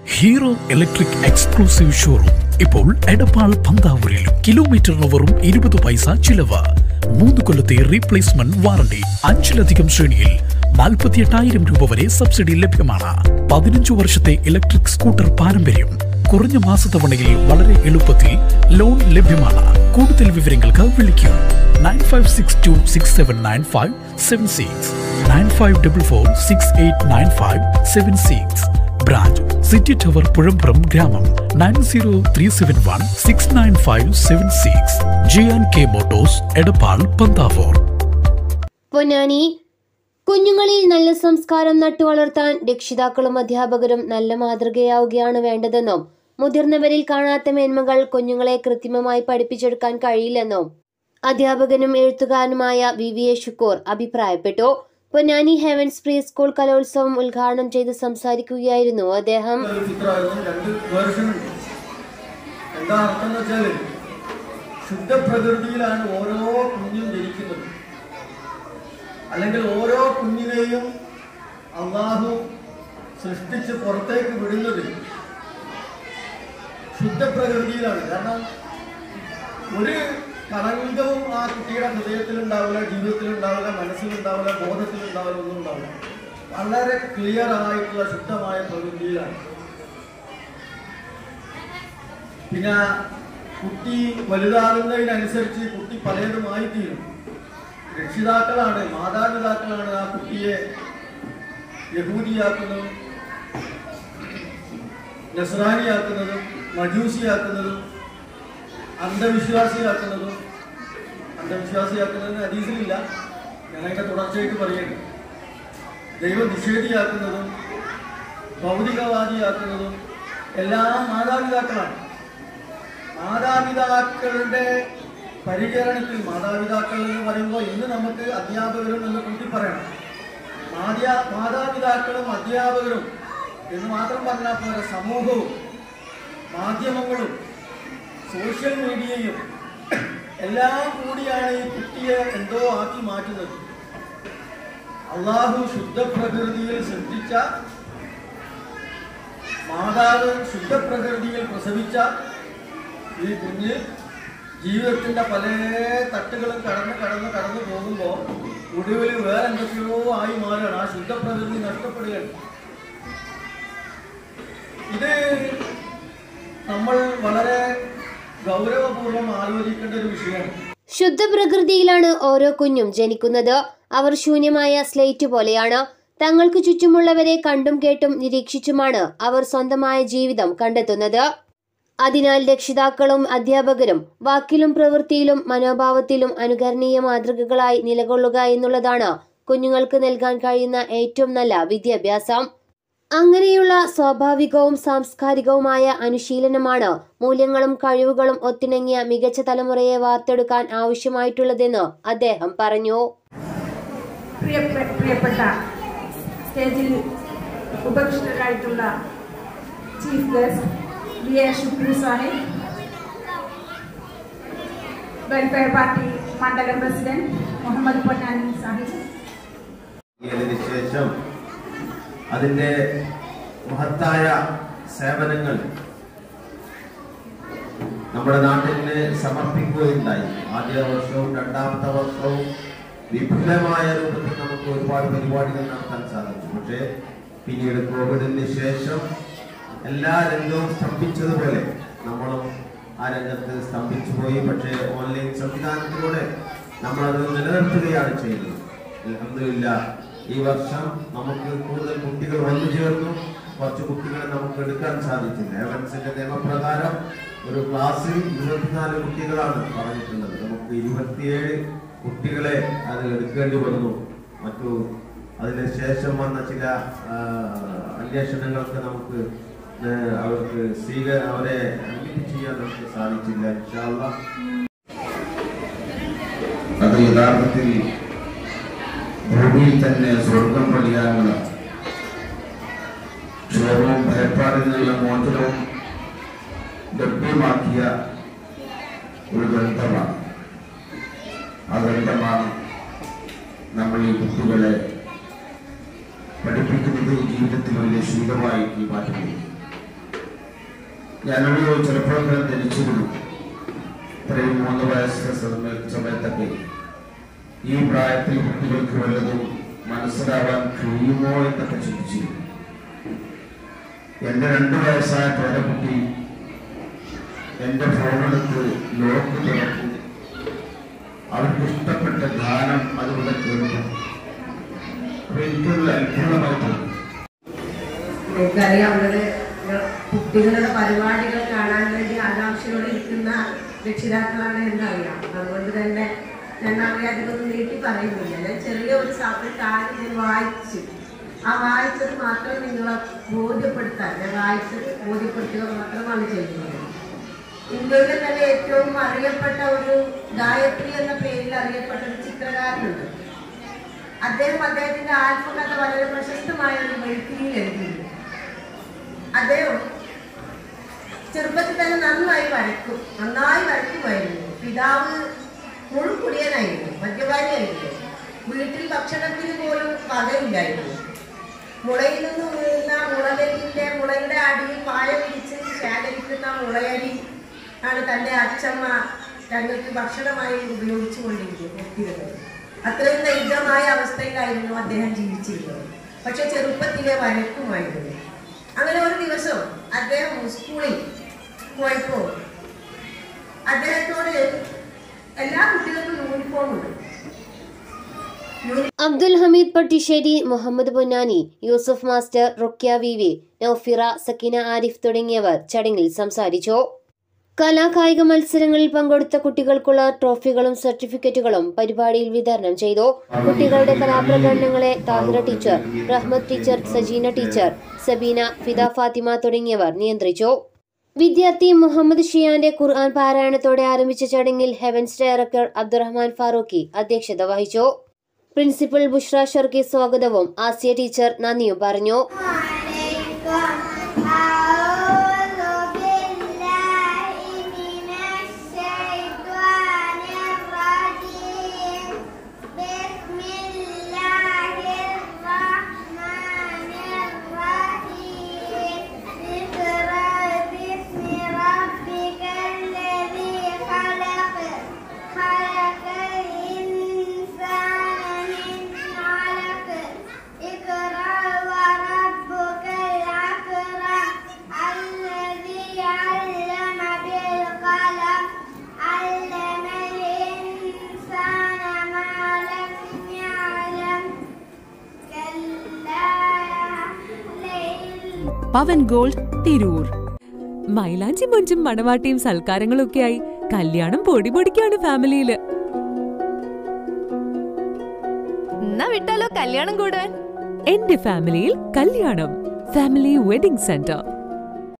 hero electric exclusive showroom ഇപ്പോൾ എടപ്പാൾ പന്താവൂരിലും കിലോമീറ്ററിന് വെറും ഇരുപത് പൈസ ചിലവ് മൂന്ന് കൊല്ലത്തെ റീപ്ലേസ്മെന്റ് വാറണ്ടി അഞ്ചിലധികം ശ്രേണിയിൽ നാൽപ്പത്തിയെട്ടായിരം രൂപ വരെ സബ്സിഡി ലഭ്യമാണ് പതിനഞ്ചു വർഷത്തെ ഇലക്ട്രിക് സ്കൂട്ടർ പാരമ്പര്യം കുറഞ്ഞ മാസത്തവണയിൽ വളരെ എളുപ്പത്തിൽ ലോൺ ലഭ്യമാണ് കൂടുതൽ വിവരങ്ങൾക്ക് വിളിക്കൂ nine five six two six seven nine five seven six nine five double four six eight nine five seven six branch city tower Puzhampuram ഗ്രാമം nine zero three seven one six nine five seven six J and K motors Edappal Panthavoor Ponnani കുഞ്ഞുങ്ങളിൽ നല്ല സംസ്കാരം നട്ടുവളർത്താൻ രക്ഷിതാക്കളും അധ്യാപകരും നല്ല മാതൃകയാവുകയാണ് വേണ്ടതെന്നും മുതിർന്നവരിൽ കാണാത്ത മേന്മകൾ കുഞ്ഞുങ്ങളെ കൃത്രിമമായി പഠിപ്പിച്ചെടുക്കാൻ കഴിയില്ലെന്നും അധ്യാപകനും എഴുത്തുകാരനുമായ വി വി എ ഷുക്കൂർ അഭിപ്രായപ്പെട്ടു പൊന്നാനി ഹെവൻസ് പ്രീ സ്കൂൾ കലോത്സവം ഉദ്ഘാടനം ചെയ്ത് സംസാരിക്കുകയായിരുന്നു അദ്ദേഹം ഒരു ചിത്രമായിരുന്നു രണ്ട് വേർഷൻ ഉണ്ട് എന്താ അർത്ഥം എന്ന് വെച്ചാൽ ശുദ്ധപ്രകൃതിയിലാണ് ഓരോ കുഞ്ഞും ജനിക്കുന്നത് അല്ലെങ്കിൽ ഓരോ കുഞ്ഞിനെയും അള്ളാഹു സൃഷ്ടിച്ച് പുറത്തേക്ക് വിടുന്നത് ശുദ്ധപ്രകൃതിയിലാണ് കാരണം ഒരു കളങ്കവും ആ കുട്ടിയുടെ ഹൃദയത്തിലുണ്ടാവില്ല ജീവിതത്തിലുണ്ടാവില്ല മനസ്സിലുണ്ടാവില്ല ബോധത്തിലുണ്ടാവില്ല ഒന്നും ഉണ്ടാവില്ല വളരെ ക്ലിയർ ആയിട്ടുള്ള ശുദ്ധമായ പ്രകൃതിയിലാണ് പിന്നെ കുട്ടി വലുതാകുന്നതിനനുസരിച്ച് കുട്ടി പലതുമായി തീരും രക്ഷിതാക്കളാണ് മാതാപിതാക്കളാണ് ആ കുട്ടിയെ യഹൂദിയാക്കുന്നതും നസ്രാനിയാക്കുന്നതും മജൂസിയാക്കുന്നതും അന്ധവിശ്വാസിയാക്കുന്നതും അന്ധവിശ്വാസിയാക്കുന്നതിന് അതീസിലില്ല ഞാൻ അതിന്റെ തുടർച്ചയായിട്ട് പറയുന്നു ദൈവം നിഷേധിയാക്കുന്നതും ഭൗതികവാദിയാക്കുന്നതും എല്ലാം മാതാപിതാക്കളാണ് മാതാപിതാക്കളുടെ പരിചരണത്തിൽ മാതാപിതാക്കൾ എന്ന് പറയുമ്പോൾ ഇന്ന് നമുക്ക് അധ്യാപകരും എന്ന് കൂട്ടി പറയണം മാധ്യ മാതാപിതാക്കളും അധ്യാപകരും എന്ന് മാത്രം പറഞ്ഞാൽ പോരാ സമൂഹവും മാധ്യമങ്ങളും സോഷ്യൽ മീഡിയയും എല്ലാം കൂടിയാണ് ഈ കുട്ടിയെ എന്തോ ആക്കി മാറ്റുന്നത് അള്ളാഹു ശുദ്ധപ്രകൃതിയിൽ സൃഷ്ടിച്ച മാതാവ് ശുദ്ധപ്രകൃതിയിൽ പ്രസവിച്ച ഈ കുഞ്ഞ് ജീവിതത്തിന്റെ പല തട്ടുകളും കടന്ന് കടന്ന് കടന്നു പോകുമ്പോൾ ഒടുവിൽ വേറെ എന്തൊക്കെയോ ആയി മാറുകയാണ് ആ ശുദ്ധപ്രകൃതി നഷ്ടപ്പെടുകയാണ് ഇത് നമ്മൾ വളരെ ഗൗരവപൂർവ്വം ആലോചിക്കേണ്ട ഒരു വിഷയമാണ് ശുദ്ധപ്രകൃതിയിലാണ് ഓരോ കുഞ്ഞും ജനിക്കുന്നത് അവർ ശൂന്യമായ സ്ലേറ്റ് പോലെയാണ് തങ്ങൾക്ക് ചുറ്റുമുള്ളവരെ കണ്ടും കേട്ടും നിരീക്ഷിച്ചുമാണ് അവർ സ്വന്തമായ ജീവിതം കണ്ടെത്തുന്നത് അതിനാൽ രക്ഷിതാക്കളും അധ്യാപകരും വാക്കിലും പ്രവൃത്തിയിലും മനോഭാവത്തിലും അനുകരണീയ മാതൃകകളായി നിലകൊള്ളുക എന്നുള്ളതാണ് കുഞ്ഞുങ്ങൾക്ക് നൽകാൻ കഴിയുന്ന ഏറ്റവും നല്ല വിദ്യാഭ്യാസം അങ്ങനെയുള്ള സ്വാഭാവികവും സാംസ്കാരികവുമായ അനുശീലനമാണ് മൂല്യങ്ങളും കഴിവുകളും ഒത്തിണങ്ങിയ മികച്ച തലമുറയെ വാർത്തെടുക്കാൻ ആവശ്യമായിട്ടുള്ളതെന്ന് അദ്ദേഹം പറഞ്ഞു പ്രിയപ്പെ- പ്രിയപ്പെട്ട സ്റ്റേജിൽ ഉപവിഷ്ടരായിട്ടുള്ള chief guest V A Shukru Sahib welfare party മണ്ഡലം പ്രസിഡന്റ് മുഹമ്മദ് പൊന്നാനി സാഹിബ് ഇതിന് ശേഷം അതിൻ്റെ മഹത്തായ സേവനങ്ങൾ നമ്മുടെ നാട്ടിന് സമർപ്പിക്കുകയുണ്ടായി ആദ്യ വർഷവും രണ്ടാമത്തെ വർഷവും വിപുലമായ രൂപത്തിൽ നമുക്ക് ഒരുപാട് പരിപാടികൾ നടത്താൻ സാധിച്ചു പക്ഷേ പിന്നീട് കോവിഡിന് ശേഷം എല്ലാ രംഗവും സ്തംഭിച്ചതുപോലെ നമ്മളും ആ രംഗത്ത് സ്തംഭിച്ചു പോയി പക്ഷേ ഓൺലൈൻ സംവിധാനത്തിലൂടെ നമ്മളത് നിലനിർത്തുകയാണ് ചെയ്യുന്നത് അൽഹംദുലില്ലാ ഈ വർഷം നമുക്ക് കൂടുതൽ കുട്ടികൾ വന്നു ചേർന്നു കുറച്ച് കുട്ടികളെ നമുക്ക് എടുക്കാൻ സാധിച്ചില്ല എവൻസിന്റെ നിയമപ്രകാരം ഒരു ക്ലാസ്സിൽ ഇരുപത്തിനാല് കുട്ടികളാണ് പറഞ്ഞിട്ടുള്ളത് നമുക്ക് ഇരുപത്തിയേഴ് കുട്ടികളെ അത് എടുക്കേണ്ടി വന്നു മറ്റു അതിന് ശേഷം വന്ന ചില ആ, അന്വേഷണങ്ങൾക്ക് നമുക്ക് ആ, അവർക്ക് സ്വീക അവരെ അഡ്മിറ്റ് ചെയ്യാൻ നമുക്ക് സാധിച്ചില്ല ഇൻഷാ അല്ലാഹ് അത് യഥാർത്ഥത്തിൽ ഭൂമിയിൽ തന്നെ സ്വർഗം പണിയാനുള്ള ക്ഷോഭവും ഭയപ്പാടിൽ നിന്നുള്ള മോചനവും ലഭ്യമാക്കിയ ഒരു ഗ്രന്ഥമാണ് ആ ഗ്രന്ഥമാണ് നമ്മൾ ഈ കുട്ടികളെ പഠിപ്പിക്കുന്നത് ജീവിതത്തിൽ വലിയ ശീലമായി മാറ്റുന്നത് ഞാനൊരു ചെറുപ്പത്തിൽ ധരിച്ചിരുന്നു ഇത്രയും മൂന്ന് വയസ്സ് സമയ- സമയത്തൊക്കെ ഈ പ്രായത്തിൽ കുട്ടികൾക്ക് വല്ലതും മനസ്സിലാവാൻ കഴിയുമോ എന്നൊക്കെ ചിന്തിച്ചിരുന്നു എന്റെ രണ്ടു വയസ്സായ പേരക്കുട്ടി എന്റെ ഫോണെടുത്ത് ലോക്ക് തുറക്കും അവർക്ക് ഇഷ്ടപ്പെട്ട ഗാനം അതിവിടെ കേൾക്കും അപ്പൊ എനിക്കൊരു അത്ഭുതമായി തോന്നി എനിക്കറിയാം അവരുടെ കുട്ടികളുടെ പരിപാടികൾ കാണാൻ വേണ്ടി ആകാംക്ഷയോടെ ഇരിക്കുന്ന രക്ഷിതാക്കളാണ് എന്നറിയാം അതുകൊണ്ട് തന്നെ ഞാൻ അറിയാതിതൊന്നും നീട്ടി പറയുന്നില്ല ഞാൻ ചെറിയ ഒരു സ- ഒരു കാര്യം ഞാൻ വായിച്ചു ആ വായിച്ചത് മാത്രം നിങ്ങളെ ബോധ്യപ്പെടുത്താൻ ഞാൻ വായിച്ചത് ബോധ്യപ്പെടുത്തുക മാത്രമാണ് ചെയ്യുന്നത് ഇന്ത്യയിലെ തന്നെ ഏറ്റവും അറിയപ്പെട്ട ഒരു ഗായത്രി എന്ന പേരിൽ അറിയപ്പെട്ട ഒരു ചിത്രകാരനുണ്ട് അദ്ദേഹം അദ്ദേഹത്തിന്റെ ആത്മകഥ വളരെ പ്രശസ്തമായ ഒരു വൈത്തിരിയിൽ എഴുതിയിരുന്നു അദ്ദേഹം ചെറുപ്പത്തിൽ തന്നെ നന്നായി വരക്കും നന്നായി വരക്കുമായിരുന്നു പിതാവ് മുഴുക്കുടിയനായിരുന്നു മദ്യപാനിയായിരുന്നു വീട്ടിൽ ഭക്ഷണത്തിന് പോലും വകയില്ലായിരുന്നു മുളയിൽ നിന്ന് വീഴുന്ന മുളകലിന്റെ മുളയുടെ അടിയിൽ പായ പിടിച്ച് ശേഖരിക്കുന്ന മുളയരി ആണ് തന്റെ അച്ഛമ്മ തങ്ങൾക്ക് ഭക്ഷണമായി ഉപയോഗിച്ചു കൊണ്ടിരുന്നത് അത്രയും ദരിദ്രമായ അവസ്ഥയിലായിരുന്നു അദ്ദേഹം ജീവിച്ചിരുന്നത് പക്ഷെ ചെറുപ്പത്തിലെ വരക്കുമായിരുന്നു അങ്ങനെ ഒരു ദിവസം അദ്ദേഹം സ്കൂളിൽ പോയപ്പോൾ അദ്ദേഹത്തോട് എല്ലാ കുട്ടികൾക്കും യൂണിഫോം ഉണ്ട് Abdul Hameed Pattissery Muhammad Ponnani Yusuf master Rukya V V Naufira Sakeena Arif തുടങ്ങിയവർ ചടങ്ങിൽ സംസാരിച്ചു കലാകായിക മത്സരങ്ങളിൽ പങ്കെടുത്ത കുട്ടികൾക്കുള്ള ട്രോഫികളും സർട്ടിഫിക്കറ്റുകളും പരിപാടിയിൽ വിതരണം ചെയ്തു കുട്ടികളുടെ കലാപ്രകടനങ്ങളെ Thahira teacher Rahmath teacher Sajeena teacher Sabeena Fida Fathima തുടങ്ങിയവർ നിയന്ത്രിച്ചു വിദ്യാർത്ഥി മുഹമ്മദ് ഷിയാന്റെ ഖുർആൻ പാരായണത്തോടെ ആരംഭിച്ച ചടങ്ങിൽ ഹെവൻസ് ഡയറക്ടർ അബ്ദുറഹ്മാൻ ഫാറൂഖി അധ്യക്ഷത വഹിച്ചു പ്രിൻസിപ്പൽ ബുഷ്ര ഷർക്കി സ്വാഗതവും ആസിയ ടീച്ചർ നന്ദിയും പറഞ്ഞു خلق الإنسان من علق اقرأ وربك الأكرم الذي علم بالقلم علم الإنسان ما لم يعلم كلا لئن പവൻ ഗോൾഡ് തിരൂർ മൈലാഞ്ചി മൊഞ്ചും മണവാട്ടിയും സൽക്കാരങ്ങളൊക്കെയായി കല്യാണം പൊടി പൊടിക്കാണ് ഫാമിലിയില് എന്നാ വിട്ടാലോ കല്യാണം കൂടാൻ എന്റെ ഫാമിലിയിൽ കല്യാണം ഫാമിലി വെഡിംഗ് സെന്റർ